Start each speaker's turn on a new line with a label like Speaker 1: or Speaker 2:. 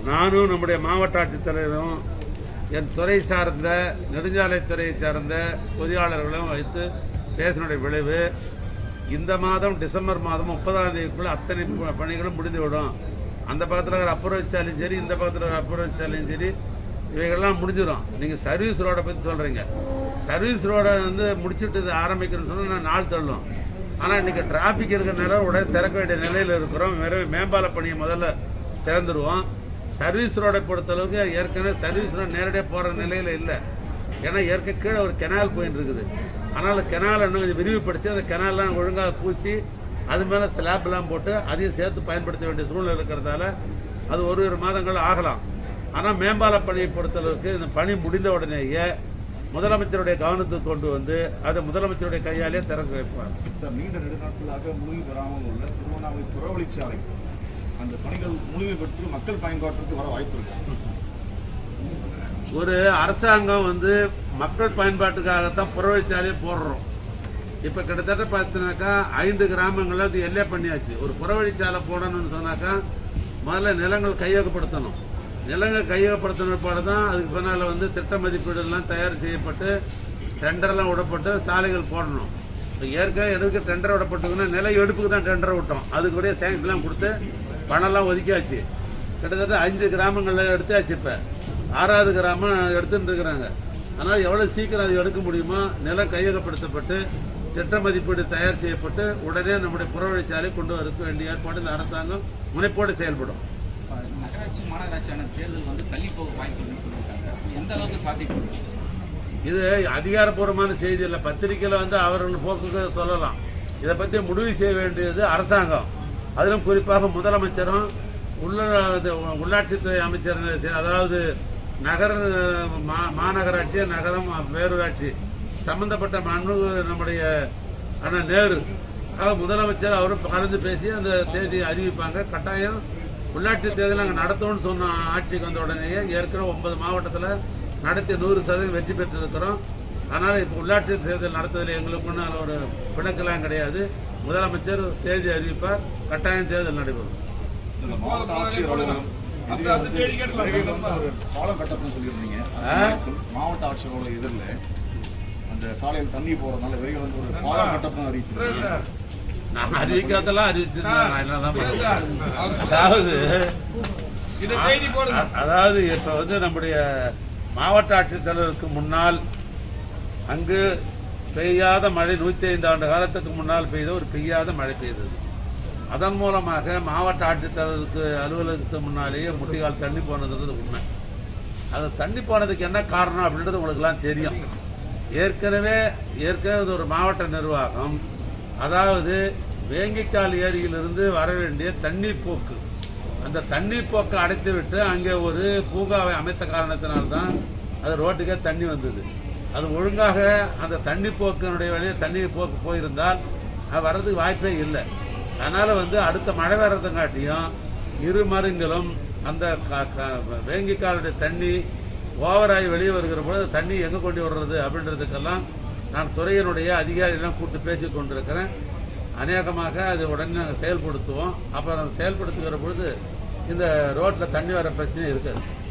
Speaker 1: நானும் நம்முடைய மாவட்ட ஆட்சித்தலைவரும் என் துறை சார்ந்த நெடுஞ்சாலைத்துறையை சார்ந்த பொறியாளர்களும் வைத்து பேசினுடைய விளைவு இந்த மாதம் டிசம்பர் மாதம் முப்பதாம் தேதிக்குள்ள அத்தனை ப- பணிகளும் முடிந்துவிடும் அந்த பக்கத்தில் இருக்கிற அப்ரோச் சாலையும் சரி இந்த பக்கத்தில் இருக்கிற அப்ரோச் சாலையும் சரி இவைகள்லாம் முடிஞ்சிடும் நீங்கள் சர்வீஸ் ரோடை பற்றி சொல்கிறீங்க சர்வீஸ் ரோடை வந்து முடிச்சுட்டு இது ஆரம்பிக்கணும்னு சொன்னால் நான் நாள் தள்ளும் ஆனால் இன்னைக்கு டிராஃபிக் இருக்கிற நிலை உடனே திறக்க வேண்டிய நிலையில் இருக்கிறோம் வெறும் மேம்பால பணியை முதல்ல திறந்துருவோம் சர்வீஸ் ரோடை பொறுத்தளவுக்கு ஏற்கனவே சர்வீஸ் ரோடு நேரடியாக போகிற நிலையில் இல்லை ஏன்னா ஏற்கனவே கீழே ஒரு கெனால் போயிட்டு இருக்குது அதனால் கெனால் இன்னும் கொஞ்சம் விரிவுபடுத்தி அந்த கெனால்லாம் ஒழுங்காக பூசி அது மேலே ஸ்லாப்லாம் போட்டு அதையும் சேர்த்து பயன்படுத்த வேண்டிய சூழ்நிலை இருக்கிறதால அது ஒரு ஒரு மாதங்கள் ஆகலாம் ஆனால் மேம்பால பணியை பொறுத்தளவுக்கு இந்த பணி முடிந்த உடனேயே முதலமைச்சருடைய கவனத்துக்கு கொண்டு வந்து அதை முதலமைச்சருடைய கையாலே திறக்க வைப்பார்
Speaker 2: சார் நீண்ட நெடுநாட்களாக முழுமை பெறாமல் உள்ள திருவண்ணாமலை புறவழிச்சாலை அந்த பணிகள் முழுமை பெற்று மக்கள் பயன்பாட்டிற்கு வர வாய்ப்பு இருக்கு
Speaker 1: ஒரு அரசாங்கம் வந்து மக்கள் பயன்பாட்டுக்காகத்தான் புறவழிச்சாலையை போடுறோம் இப்ப கிட்டத்தட்ட பார்த்தீங்கன்னாக்கா ஐந்து கிராமங்கள்ல அது எல்லை பண்ணியாச்சு ஒரு புறவழிச்சாலை போடணும்னு சொன்னாக்கா முதல்ல நிலங்கள் கையகப்படுத்தணும் நிலங்கள் கையகப்படுத்தின பிற்பாடு தான் அதுக்கு பின்னால வந்து திட்ட மதிப்பீடு எல்லாம் தயார் செய்யப்பட்டு டெண்டர்லாம் விடப்பட்டு சாலைகள் போடணும் இப்போ ஏற்கனவே எதுக்கு டெண்டர் விடப்பட்டுக்குன்னா நில எடுப்புக்கு தான் டெண்டர் விட்டோம் அதுக்கு கூட சேங்க்லாம் கொடுத்து பணம்லாம் ஒதுக்கியாச்சு கிட்டத்தட்ட அஞ்சு கிராமங்களில் எடுத்தாச்சு இப்போ ஆறாவது கிராமம் எடுத்துட்டு இருக்கிறாங்க ஆனால் எவ்வளவு சீக்கிரம் அது எடுக்க முடியுமோ நிலம் கையகப்படுத்தப்பட்டு திட்ட மதிப்பீடு தயார் செய்யப்பட்டு உடனே நம்முடைய புறவழிச்சாலை கொண்டு வரக்க வேண்டிய ஏற்பாடு இந்த அரசாங்கம் முனைப்போடு செயல்படும்
Speaker 3: நகராட்சி மாநகராட்சியான தேர்தல் வந்து தள்ளி போக வாய்ப்பு இருக்குன்னு சொல்லியிருக்காங்க எந்த அளவுக்கு சாத்தியப்படும்
Speaker 1: இது அதிகாரப்பூர்வமான செய்தி இல்லை பத்திரிக்கையில் வந்து அவர்கள் போக்குக்கு சொல்லலாம் இதை பற்றி முடிவு செய்ய வேண்டியது அரசாங்கம் அதிலும் குறிப்பாக முதலமைச்சரும் உள்ள இது உள்ளாட்சித்துறை அமைச்சர் அதாவது நகர மா- மாநகராட்சி நகரம் பேரூராட்சி சம்பந்தப்பட்ட மனு நம்முடைய அண்ணன் நேரு ஆக முதலமைச்சர் அவரும் கலந்து பேசி அந்த தேதியை அறிவிப்பாங்க கட்டாயம் உள்ளாட்சி தேர்தல் நாங்கள் நடத்தணும்னு சொன்ன ஆட்சிக்கு வந்த உடனேயே ஏற்கனவே ஒன்பது மாவட்டத்தில் நடத்தி நூறு சதவீதம் வெற்றி பெற்றிருக்கிறோம் அதனால் இப்போ உள்ளாட்சி தேர்தல் நடத்துவதில் எங்களுக்கு ஒன்றும் அதில் ஒரு பிணக்கெல்லாம் கிடையாது முதலமைச்சர் தேதி அறிவிப்பார் கட்டாயம் தேர்தல் நடைபெறும்
Speaker 2: இந்த மாவட்ட ஆட்சியர் அலுவலகம் எதிரே வந்து விரைவில் வந்து ஒரு பாலம் கட்டப்படும் சொல்லியிருந்தீங்க அந்த
Speaker 1: ஆ?
Speaker 2: நேரத்தில் மாவட்ட ஆட்சியரோட எதிரில் அந்த சாலையில் தண்ணி போறதுனால விரைவில் வந்து ஒரு பாலம் கட்டப்படும் அறிவிச்சிருக்கீங்க
Speaker 1: நான் அறிவிக்காதெல்லாம் அறிவிச்சிருந்தேன் நான் என்னதான் பண்ணுவேன்? அதாவது அ- அதாவது இப்ப வந்து நம்முடைய மாவட்ட ஆட்சித்தலைவருக்கு முன்னால் அங்கு பெய்யாத மழை நூத்தி ஐந்து ஆண்டு காலத்துக்கு முன்னால் பெய்த ஒரு பெய்யாத மழை பெய்தது அதன் மூலமாக மாவட்ட ஆட்சித்தலைவருக்கு அலுவலகத்துக்கு முன்னாலேயே முட்டிகால் தண்ணி போனதுன்றது உண்மை அது தண்ணி போனதுக்கு என்ன காரணம் அப்படின்றது உங்களுக்கு எல்லாம் தெரியும் ஏற்கனவே ஏற்கனவே இது ஒரு மாவட்ட நிர்வாகம் அதாவது வேங்கிக்கால் ஏரியிலிருந்து வர வேண்டிய தண்ணீர் போக்கு அந்த தண்ணீர் போக்கை அடைத்து விட்டு அங்கே ஒரு பூங்காவை அமைத்த காரணத்தினால்தான் அது ரோட்டுக்கே தண்ணி வந்தது அது ஒழுங்காக அந்த தண்ணி போக்கினுடைய வழியே தண்ணீர் போக்கு போயிருந்தால் அது வர்றதுக்கு வாய்ப்பே இல்லை அதனால வந்து அடுத்த மழை வர்றதுங்காட்டியும் இரு மருங்களும் அந்த க- க- வேங்கிக்காலுடைய தண்ணி ஓவராகி வெளியே வருகிற பொழுது தண்ணி எங்க கொண்டு வர்றது அப்படின்றதுக்கெல்லாம் நான் துறையினுடைய அதிகாரிகளும் கூட்டு பேசிக் கொண்டிருக்கிறேன் அநேகமாக அது உடனே நாங்கள் செயல்படுத்துவோம் அப்புறம் அதை செயல்படுத்துகிற பொழுது இந்த ரோட்ல தண்ணி வர பிரச்சனை இருக்காது